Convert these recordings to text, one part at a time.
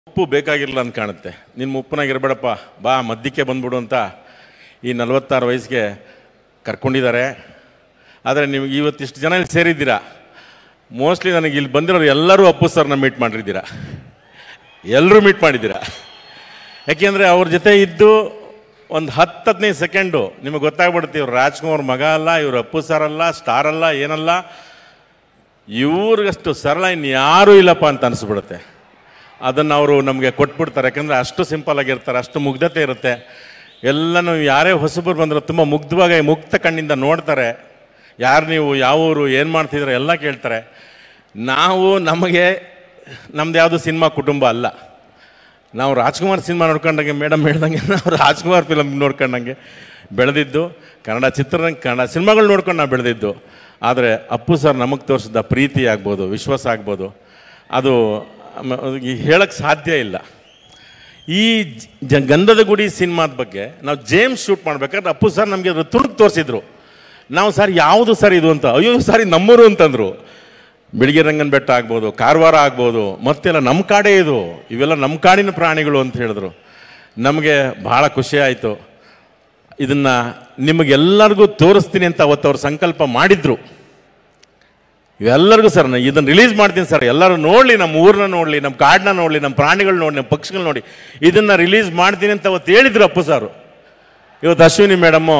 ಉಪ್ಪು ಬೇಕಾಗಿರಲಿಲ್ಲ ಅಂತ ಕಾಣುತ್ತೆ ನಿನ್ನ ಉಪ್ಪನಾಗಿರ್ಬೇಡಪ್ಪ ಬಾ ಮದ್ಯಕ್ಕೆ ಬಂದ್ಬಿಡು ಅಂತ ಈ ನಲವತ್ತಾರು ವಯಸ್ಸಿಗೆ ಕರ್ಕೊಂಡಿದ್ದಾರೆ ಆದರೆ ನೀವು ಇವತ್ತಿಷ್ಟು ಜನ ಇಲ್ಲಿ ಸೇರಿದ್ದೀರಾ ಮೋಸ್ಟ್ಲಿ ನನಗೆ ಇಲ್ಲಿ ಬಂದಿರೋರು ಎಲ್ಲರೂ ಅಪ್ಪು ಸರ್ನ ಮೀಟ್ ಮಾಡಿದ್ದೀರಾ ಎಲ್ಲರೂ ಮೀಟ್ ಮಾಡಿದ್ದೀರಾ ಯಾಕೆಂದರೆ ಅವ್ರ ಜೊತೆ ಇದ್ದು ಒಂದು ಹತ್ತು ಹದಿನೈದು ಸೆಕೆಂಡು ನಿಮಗೆ ಗೊತ್ತಾಗ್ಬಿಡುತ್ತೆ ಇವ್ರು ರಾಜ್ಕುಮಾರ್ ಮಗ ಅಲ್ಲ ಇವ್ರು ಅಪ್ಪು ಸರ್ ಅಲ್ಲ ಸ್ಟಾರ್ ಅಲ್ಲ ಏನಲ್ಲ ಇವ್ರಿಗಷ್ಟು ಸರಳ ಇನ್ಯಾರೂ ಇಲ್ಲಪ್ಪ ಅಂತ ಅನಿಸ್ಬಿಡುತ್ತೆ ಅದನ್ನು ಅವರು ನಮಗೆ ಕೊಟ್ಬಿಡ್ತಾರೆ ಯಾಕಂದರೆ ಅಷ್ಟು ಸಿಂಪಲ್ ಆಗಿರ್ತಾರೆ ಅಷ್ಟು ಮುಗ್ಧತೆ ಇರುತ್ತೆ ಎಲ್ಲನೂ ಯಾರೇ ಹೊಸಬರು ಬಂದರೂ ತುಂಬ ಮುಗ್ಧವಾಗಿ ಮುಕ್ತ ಕಣ್ಣಿಂದ ನೋಡ್ತಾರೆ ಯಾರು ನೀವು ಯಾವ ಊರು ಏನು ಮಾಡ್ತಿದ್ರೆ ಎಲ್ಲ ಕೇಳ್ತಾರೆ ನಾವು ನಮಗೆ ನಮ್ದು ಯಾವುದು ಸಿನಿಮಾ ಕುಟುಂಬ ಅಲ್ಲ ನಾವು ರಾಜ್ಕುಮಾರ್ ಸಿನಿಮಾ ನೋಡ್ಕೊಂಡಂಗೆ ಮೇಡಮ್ ಹೇಳ್ದಂಗೆ ನಾವು ರಾಜ್ಕುಮಾರ್ ಫಿಲಮ್ ನೋಡ್ಕೊಂಡಂಗೆ ಬೆಳೆದಿದ್ದು ಕನ್ನಡ ಚಿತ್ರರಂಗ ಕನ್ನಡ ಸಿನಿಮಾಗಳು ನೋಡ್ಕೊಂಡು ನಾವು ಬೆಳೆದಿದ್ದು ಆದರೆ ಅಪ್ಪು ಸರ್ ನಮಗೆ ತೋರಿಸಿದ ಪ್ರೀತಿ ಆಗ್ಬೋದು ವಿಶ್ವಾಸ ಆಗ್ಬೋದು ಅದು ಹೇಳಕ್ಕೆ ಸಾಧ್ಯ ಇಲ್ಲ ಈ ಜ ಗಂಧದ ಗುಡಿ ಸಿನಿಮಾದ ಬಗ್ಗೆ ನಾವು ಜೇಮ್ಸ್ ಶೂಟ್ ಮಾಡ್ಬೇಕಾದ್ರೆ ಅಪ್ಪು ಸರ್ ನಮಗೆ ಅದ್ರ ತುಣುಕು ತೋರಿಸಿದ್ರು ನಾವು ಸರ್ ಯಾವುದು ಸರ್ ಇದು ಅಂತ ಅಯ್ಯೋ ಸರ್ ಇದು ನಮ್ಮೂರು ಅಂತಂದರು ಬಿಳಿಗಿ ರಂಗನ ಬೆಟ್ಟ ಆಗ್ಬೋದು ಕಾರವಾರ ಆಗ್ಬೋದು ಮತ್ತೆಲ್ಲ ನಮ್ಮ ಕಾಡೇ ಇದು ಇವೆಲ್ಲ ನಮ್ಮ ಕಾಡಿನ ಪ್ರಾಣಿಗಳು ಅಂತ ಹೇಳಿದ್ರು ನಮಗೆ ಭಾಳ ಖುಷಿ ಆಯಿತು ಇದನ್ನು ನಿಮಗೆಲ್ಲರಿಗೂ ತೋರಿಸ್ತೀನಿ ಅಂತ ಅವತ್ತು ಅವ್ರು ಸಂಕಲ್ಪ ಮಾಡಿದ್ರು ಇವೆಲ್ಲರಿಗೂ ಸರ್ ನಾನು ಇದನ್ನು ರಿಲೀಸ್ ಮಾಡ್ತೀನಿ ಸರ್ ಎಲ್ಲರೂ ನೋಡಲಿ ನಮ್ಮ ಊರನ್ನ ನೋಡಲಿ ನಮ್ಮ ಕಾಡನ್ನ ನೋಡಲಿ ನಮ್ಮ ಪ್ರಾಣಿಗಳು ನೋಡಿ ನಮ್ಮ ಪಕ್ಷಿಗಳು ನೋಡಿ ಇದನ್ನು ರಿಲೀಸ್ ಮಾಡ್ತೀನಿ ಅಂತ ಅವತ್ತು ಹೇಳಿದ್ರು ಅಪ್ಪು ಸಾರು ಇವತ್ತು ಅಶ್ವಿನಿ ಮೇಡಮ್ಮು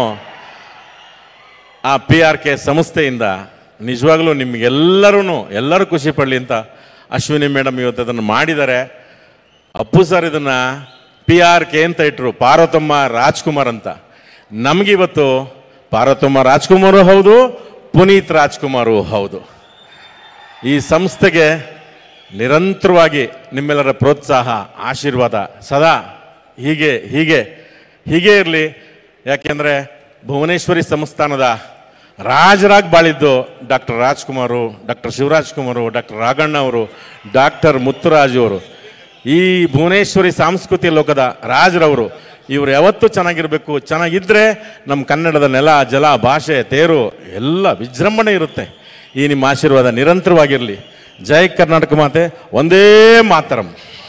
ಆ ಪಿ ಆರ್ ಕೆ ಸಂಸ್ಥೆಯಿಂದ ನಿಜವಾಗ್ಲೂ ನಿಮಗೆಲ್ಲರೂ ಎಲ್ಲರೂ ಖುಷಿ ಪಡಲಿ ಅಂತ ಅಶ್ವಿನಿ ಮೇಡಮ್ ಇವತ್ತು ಅದನ್ನು ಮಾಡಿದ್ದಾರೆ ಅಪ್ಪು ಸರ್ ಇದನ್ನು ಪಿ ಆರ್ ಕೆ ಅಂತ ಇಟ್ಟರು ಪಾರ್ವತಮ್ಮ ರಾಜ್ಕುಮಾರ್ ಅಂತ ನಮಗಿವತ್ತು ಪಾರ್ವತಮ್ಮ ರಾಜ್ಕುಮಾರು ಹೌದು ಪುನೀತ್ ರಾಜ್ಕುಮಾರು ಹೌದು ಈ ಸಂಸ್ಥೆಗೆ ನಿರಂತರವಾಗಿ ನಿಮ್ಮೆಲ್ಲರ ಪ್ರೋತ್ಸಾಹ ಆಶೀರ್ವಾದ ಸದಾ ಹೀಗೆ ಹೀಗೆ ಹೀಗೆ ಇರಲಿ ಯಾಕೆಂದರೆ ಭುವನೇಶ್ವರಿ ಸಂಸ್ಥಾನದ ರಾಜರಾಗಿ ಬಾಳಿದ್ದು doctor Rajkumar doctor Shivaraj Kumar doctor Raghanna ಅವರು ಡಾಕ್ಟರ್ ಮುತ್ತುರಾಜು ಅವರು ಈ ಭುವನೇಶ್ವರಿ ಸಾಂಸ್ಕೃತಿಕ ಲೋಕದ ರಾಜರವರು ಇವರು ಯಾವತ್ತೂ ಚೆನ್ನಾಗಿರಬೇಕು ಚೆನ್ನಾಗಿದ್ದರೆ ನಮ್ಮ ಕನ್ನಡದ ನೆಲ ಜಲ ಭಾಷೆ ತೇರು ಎಲ್ಲ ವಿಜೃಂಭಣೆ ಇರುತ್ತೆ ಈ ನಿಮ್ಮ ಆಶೀರ್ವಾದ ನಿರಂತರವಾಗಿರಲಿ ಜೈ ಕರ್ನಾಟಕ ಮಾತೆ ಒಂದೇ ಮಾತರಂ